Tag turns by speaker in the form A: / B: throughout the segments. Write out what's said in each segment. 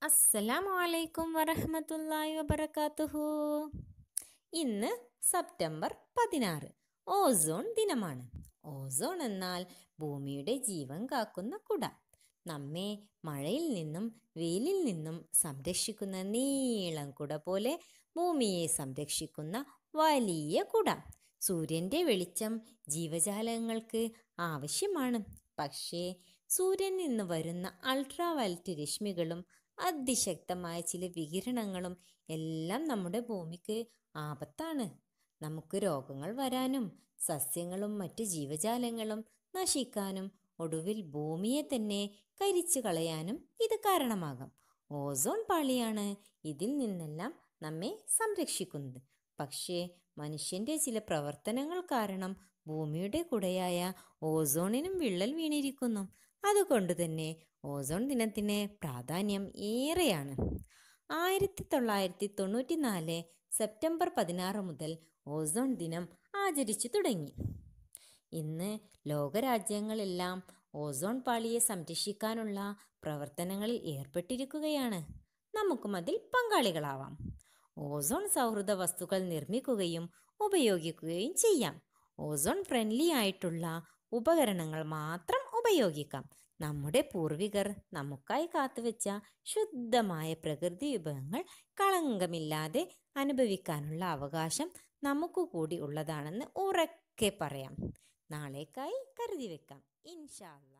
A: അസ്സലാമു അലൈക്കും വറഹ്മത്തുള്ളാഹി വബറകാതുഹു ഇന്ന് സെപ്റ്റംബർ പതിനാറ് ഓസോൺ ദിനമാണ് ഓസോൺ എന്നാൽ ഭൂമിയുടെ ജീവൻ കാക്കുന്ന കുട നമ്മെ മഴയിൽ നിന്നും വെയിലിൽ നിന്നും സംരക്ഷിക്കുന്ന നീളം കുട പോലെ ഭൂമിയെ സംരക്ഷിക്കുന്ന വലിയ കുട സൂര്യൻ്റെ വെളിച്ചം ജീവജാലങ്ങൾക്ക് ആവശ്യമാണ് പക്ഷേ സൂര്യനിൽ നിന്ന് വരുന്ന അൾട്രാ വയലറ്റ് രശ്മികളും അതിശക്തമായ ചില വികിരണങ്ങളും എല്ലാം നമ്മുടെ ഭൂമിക്ക് ആപത്താണ് നമുക്ക് രോഗങ്ങൾ വരാനും സസ്യങ്ങളും മറ്റു ജീവജാലങ്ങളും നശിക്കാനും ഒടുവിൽ ഭൂമിയെ തന്നെ കരിച്ചു കളയാനും ഇത് കാരണമാകാം ഓസോൺ പാളിയാണ് ഇതിൽ നിന്നെല്ലാം നമ്മെ സംരക്ഷിക്കുന്നത് പക്ഷേ മനുഷ്യന്റെ ചില പ്രവർത്തനങ്ങൾ കാരണം ഭൂമിയുടെ കുടയായ ഓസോണിനും വിള്ളൽ വീണിരിക്കുന്നു അതുകൊണ്ട് തന്നെ ഓസോൺ ദിനത്തിന് പ്രാധാന്യം ഏറെയാണ് ആയിരത്തി തൊള്ളായിരത്തി തൊണ്ണൂറ്റി നാല് സെപ്റ്റംബർ പതിനാറ് മുതൽ ഓസോൺ ദിനം ആചരിച്ചു തുടങ്ങി ഇന്ന് ലോകരാജ്യങ്ങളെല്ലാം ഓസോൺ പാളിയെ സംരക്ഷിക്കാനുള്ള പ്രവർത്തനങ്ങളിൽ ഏർപ്പെട്ടിരിക്കുകയാണ് നമുക്കും അതിൽ പങ്കാളികളാവാം ഓസോൺ സൗഹൃദ വസ്തുക്കൾ നിർമ്മിക്കുകയും ഉപയോഗിക്കുകയും ചെയ്യാം ഓസോൺ ഫ്രണ്ട്ലി ആയിട്ടുള്ള ഉപകരണങ്ങൾ മാത്രം ഉപയോഗിക്കാം നമ്മുടെ പൂർവികർ നമുക്കായി കാത്തുവെച്ച ശുദ്ധമായ പ്രകൃതി വിഭവങ്ങൾ കളങ്കമില്ലാതെ അനുഭവിക്കാനുള്ള അവകാശം നമുക്ക് കൂടി ഉള്ളതാണെന്ന് ഉറക്കെ പറയാം നാളേക്കായി കരുതി വെക്കാം ഇൻഷാ അല്ലാ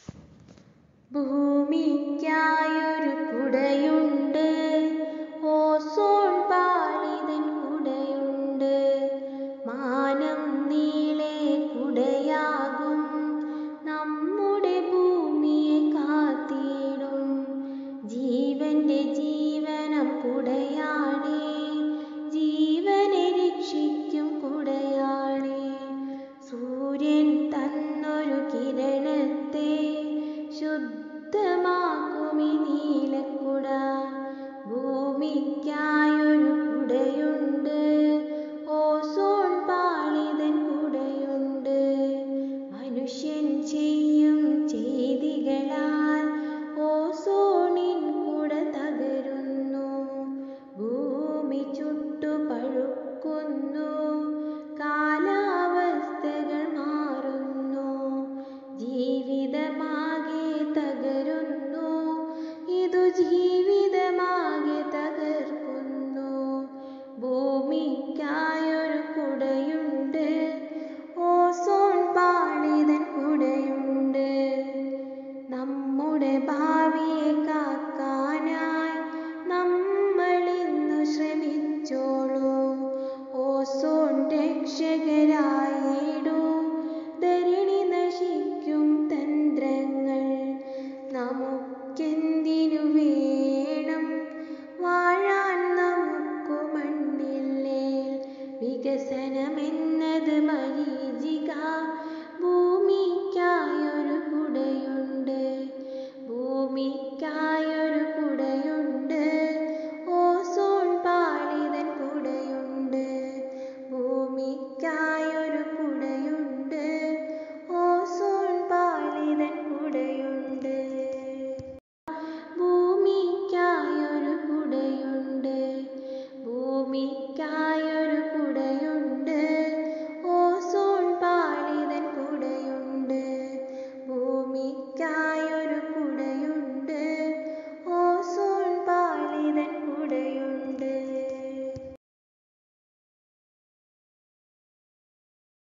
B: ഭൂമിക്കായൊരു കുടയുണ്ട് ഓസോൺ പാളിതൻ കുടയുണ്ട് മാനം നീളെ കുടയാകും നമ്മുടെ ഭൂമിയെ കാത്തിടും ജീവന്റെ ജീവനം കുടയാണേ ജീവനെ രക്ഷിക്കും കുടയാണേ സൂര്യൻ തന്നൊരു കിരണത്തെ ശുദ്ധമാക്കുമി നീലക്കുട ഭൂമിക്കായൊരു കുടയുണ്ട്